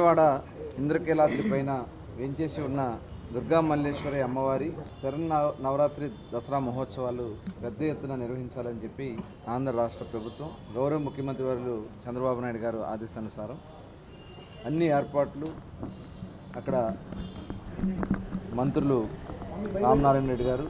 విజయవాడ ఇంద్రకీలాద్రి పైన వేంచేసి ఉన్న దుర్గా మల్లేశ్వరి అమ్మవారి శరణ్ నవ- నవరాత్రి దసరా మహోత్సవాలు పెద్ద ఎత్తున నిర్వహించాలని చెప్పి ఆంధ్ర రాష్ట్ర ప్రభుత్వం గౌరవ ముఖ్యమంత్రి వర్యులు చంద్రబాబు నాయుడు గారు ఆదేశానుసారం అన్ని ఏర్పాట్లు అక్కడ మంత్రులు రామనారాయణ రెడ్డి గారు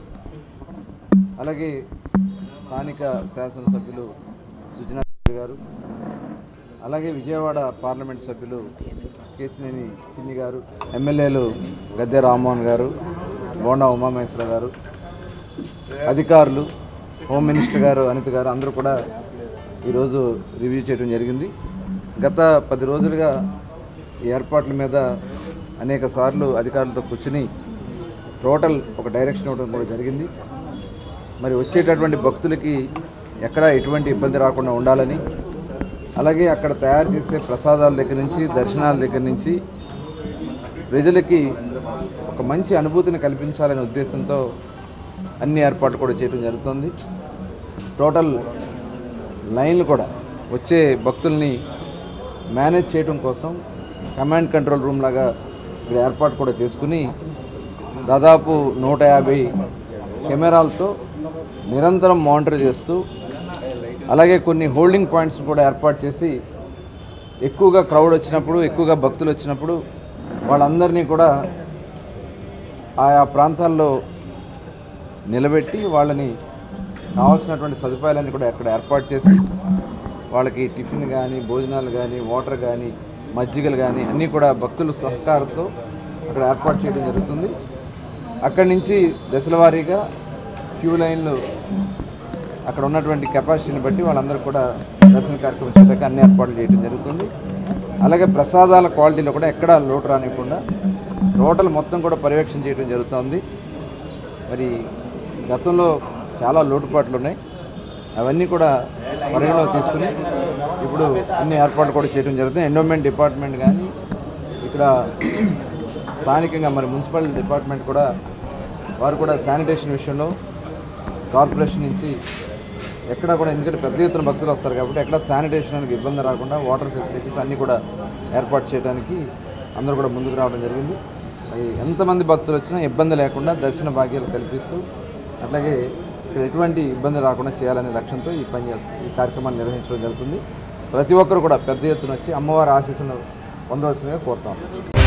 అలాగే స్థానిక శాసనసభ్యులు సుజనా రెడ్డి గారు అలాగే విజయవాడ పార్లమెంట్ సభ్యులు కేసినేని చిన్ని గారు ఎమ్మెల్యేలు గద్దె రామ్మోహన్ గారు బోండా ఉమామహేశ్వర గారు అధికారులు హోమ్ మినిస్టర్ గారు అనిత గారు అందరూ కూడా ఈరోజు రివ్యూ చేయడం జరిగింది గత పది రోజులుగా ఈ ఏర్పాట్ల మీద అనేక సార్లు అధికారులతో కూర్చుని టోటల్ ఒక డైరెక్షన్ ఇవ్వడం కూడా జరిగింది మరి వచ్చేటటువంటి భక్తులకి ఎక్కడ ఎటువంటి ఇబ్బంది రాకుండా ఉండాలని అలాగే అక్కడ తయారు చేసే ప్రసాదాల దగ్గర నుంచి దర్శనాల దగ్గర నుంచి ప్రజలకి ఒక మంచి అనుభూతిని కల్పించాలనే ఉద్దేశంతో అన్ని ఏర్పాట్లు కూడా చేయడం జరుగుతుంది టోటల్ లైన్లు కూడా వచ్చే భక్తుల్ని మేనేజ్ చేయడం కోసం కమాండ్ కంట్రోల్ రూమ్ లాగా ఇక్కడ ఏర్పాటు కూడా చేసుకుని దాదాపు నూట యాభై కెమెరాలతో నిరంతరం మానిటర్ చేస్తూ అలాగే కొన్ని హోల్డింగ్ పాయింట్స్ కూడా ఏర్పాటు చేసి ఎక్కువగా క్రౌడ్ వచ్చినప్పుడు ఎక్కువగా భక్తులు వచ్చినప్పుడు వాళ్ళందరినీ కూడా ఆయా ప్రాంతాల్లో నిలబెట్టి వాళ్ళని కావాల్సినటువంటి సదుపాయాలన్నీ కూడా అక్కడ ఏర్పాటు చేసి వాళ్ళకి టిఫిన్ కానీ భోజనాలు కానీ వాటర్ కానీ మజ్జిగలు కానీ అన్నీ కూడా భక్తుల సహకారంతో అక్కడ ఏర్పాటు చేయడం జరుగుతుంది అక్కడి నుంచి దశల వారీగా క్యూ లైన్లు అక్కడ ఉన్నటువంటి కెపాసిటీని బట్టి వాళ్ళందరూ కూడా దర్శన కార్యక్రమం చేయడానికి అన్ని ఏర్పాట్లు చేయడం జరుగుతుంది అలాగే ప్రసాదాల క్వాలిటీలో కూడా ఎక్కడా లోటు రానివ్వకుండా టోటల్ మొత్తం కూడా పర్యవేక్షణ చేయడం జరుగుతుంది మరి గతంలో చాలా లోటుపాట్లు ఉన్నాయి అవన్నీ కూడా పరిగణలో తీసుకుని ఇప్పుడు అన్ని ఏర్పాట్లు కూడా చేయడం జరుగుతుంది ఎండోమెంట్ డిపార్ట్మెంట్ కానీ ఇక్కడ స్థానికంగా మరి మున్సిపల్ డిపార్ట్మెంట్ కూడా వారు కూడా శానిటేషన్ విషయంలో కార్పొరేషన్ నుంచి ఎక్కడ కూడా ఎందుకంటే పెద్ద ఎత్తున భక్తులు వస్తారు కాబట్టి ఎక్కడ శానిటేషన్కి ఇబ్బంది రాకుండా వాటర్ ఫెసిలిటీస్ అన్నీ కూడా ఏర్పాటు చేయడానికి అందరూ కూడా ముందుకు రావడం జరిగింది అది ఎంతమంది భక్తులు వచ్చినా ఇబ్బంది లేకుండా దర్శన భాగ్యాలు కల్పిస్తూ అట్లాగే ఇక్కడ ఎటువంటి ఇబ్బంది రాకుండా చేయాలనే లక్ష్యంతో ఈ పని చేస్తుంది ఈ కార్యక్రమాన్ని నిర్వహించడం జరుగుతుంది ప్రతి ఒక్కరు కూడా పెద్ద ఎత్తున వచ్చి అమ్మవారి ఆశీస్సును పొందవలసిందిగా కోరుతాం